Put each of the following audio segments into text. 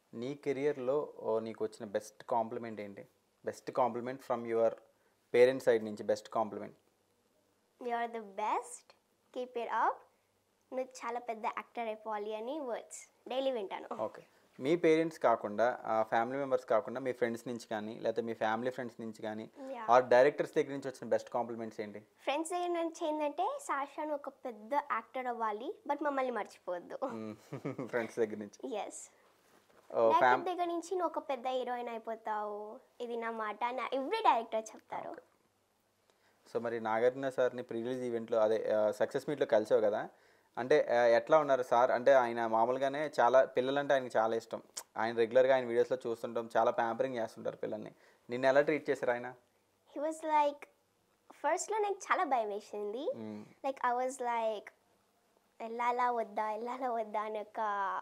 నీ కెరియర్లో నీకు వచ్చిన బెస్ట్ కాంప్లిమెంట్ ఏంటి best compliment from your parents side నుంచి best compliment you are the best keep it up నువ్వు చాలా పెద్ద యాక్టర్ అయిపోవాలి అని వర్డ్స్ డైలీ వింటాను ఓకే మీ పేరెంట్స్ కాకుండా ఫ్యామిలీ మెంబర్స్ కాకుండా మీ ఫ్రెండ్స్ నుంచి కానీ లేకపోతే మీ ఫ్యామిలీ ఫ్రెండ్స్ నుంచి కానీ Yeah. ఆర్ డైరెక్టర్స్ దగ్గర నుంచి వచ్చిన బెస్ట్ కాంప్లిమెంట్స్ ఏంటి ఫ్రెండ్స్ దగ్గర నుంచి ఏంటంటే సాషాను ఒక పెద్ద యాక్టర్ అవ్వాలి బట్ మమ్మల్ని మర్చిపోవద్దు ఫ్రెండ్స్ దగ్గర నుంచి ఎస్ ఫ్యామ్ డైరెక్టర్ దగ్గర నుంచి నువ్వు ఒక పెద్ద హీరోయిన్ అయిపోతావు ఇది నా మాట అని ఎవ్రీ డైరెక్టర్ చెప్తారు సో మరి నాగార్జున సార్ని ప్రీ రిలీజ్ ఈవెంట్లో అదే సక్సెస్ మీట్లో కలిసావు కదా అంటే ఆ, ఎట్లా ఉన్నారు సార్ అంటే ఆయన మామూలుగానే చాలా పిల్లలంటే ఆయనకి చాలా ఇష్టం ఆయన రెగ్యులర్గా ఆయన వీడియోస్లో చూస్తుంటాం చాలా ప్యాంపరింగ్ చేస్తుంటారు పిల్లల్ని నిన్ను ఎలా ట్రీట్ చేశారు ఆయన హీ వాజ్ లైక్ ఫస్ట్లో నాకు చాలా భయం వేసింది hmm. Like I was like వెళ్ళాలా వద్దా వెళ్ళాలా వద్దా అని ఒక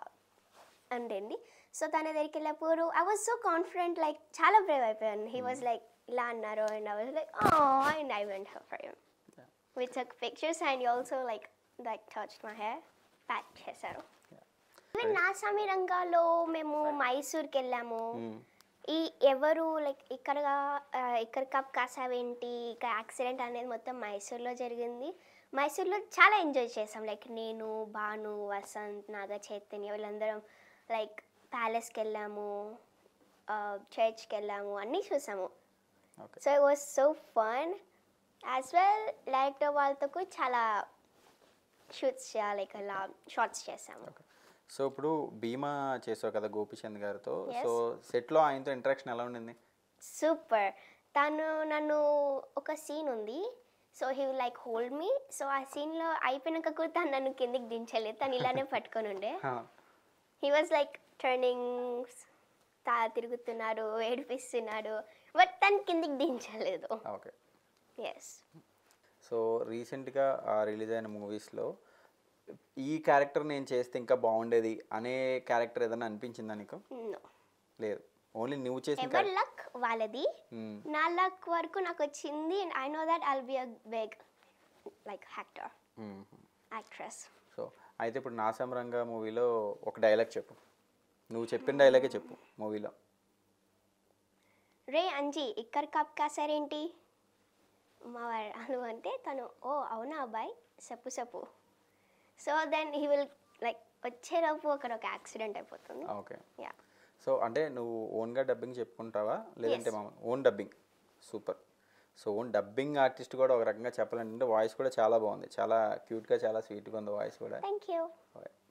అంటండి సో తన దగ్గరికి వెళ్ళినప్పుడు I was so confident like చాలా బ్రేవ్ అయిపోయాను హీ వాజ్ లైక్ ఇలా అన్నారు and I was like and I went for him with took pictures and also like like touch my hair pack చేశారు ఈవెన్ నా సమీరంగాలో మేము మైసూర్కి వెళ్ళాము మ్మ్. ఈ ఎవరు లైక్ ఇక్కడ ఆ, ఇక్కడ కప్ కాసావేంటి ఇక్కడ యాక్సిడెంట్ అనేది మొత్తం మైసూర్లో జరిగింది మైసూర్లో చాలా ఎంజాయ్ చేసాం లైక్ నేను భాను వసంత్ నాగ చైతన్య వీళ్ళందరం లైక్ ప్యాలెస్కి వెళ్ళాము చర్చ్కి వెళ్ళాము అన్నీ చూసాము okay so it was so fun as well director వాళ్ళతో కూడా చాలా షూట్స్ లైక్ అలా షార్ట్స్ చేసాము సో ఇప్పుడు భీమా చేసావు కదా గోపిచంద్ గారితో Yes. సో సెట్లో ఆయనతో ఇంటరాక్షన్ ఎలా ఉండింది సూపర్ తను నన్ను ఒక సీన్ ఉంది so he like hold me so ఆ సీన్లో అయిపోయినాక కూడా తను నన్ను కిందికి దించలేదు తను ఇలానే పట్టుకొని ఉండే హీ వాజ్ లైక్ టర్నింగ్ తా తిరుగుతున్నాడు ఏడిపిస్తున్నాడు బట్ తను కిందికి దించలేదు ఓకే ఎస్ సో రీసెంట్గా రిలీజ్ అయిన మూవీస్లో ఈ క్యారెక్టర్ నేను చేస్తే ఇంకా బాగుండేది అనే క్యారెక్టర్ ఏదైనా అనిపించిందా నీకు నో లేదు ఓన్లీ నువ్వు చేసిన ఎవర్ character- లక్ వాళ్ళది మ్మ్. నా లక్ వరకు నాకు వచ్చింది I know that I'll be a big like actor hmm. Actress so అయితే ఇప్పుడు నాసమరంగా మూవీలో ఒక డైలాగ్ చెప్పు నువ్వు చెప్పిన డైలాగే చెప్పు మూవీలో రే అంజీ ఇక్కడ కప్ కాసారేంటి మా వాడు అంటే తను ఓ అవునా అబ్బాయి చెప్పు చెప్పు so then he will like వచ్చేలోపు అక్కడ ఒక యాక్సిడెంట్ అయిపోతుంది ఓకే యా సో అంటే నువ్వు ఓన్గా డబ్బింగ్ చెప్పుకుంటావా లేదంటే Yes. మామూలు own dubbing super so own dubbing artist కూడా ఒక రకంగా చెప్పాలంటే వాయిస్ కూడా చాలా బాగుంది చాలా క్యూట్గా చాలా స్వీట్గా ఉంది వాయిస్ కూడా థ్యాంక్ యూ Okay.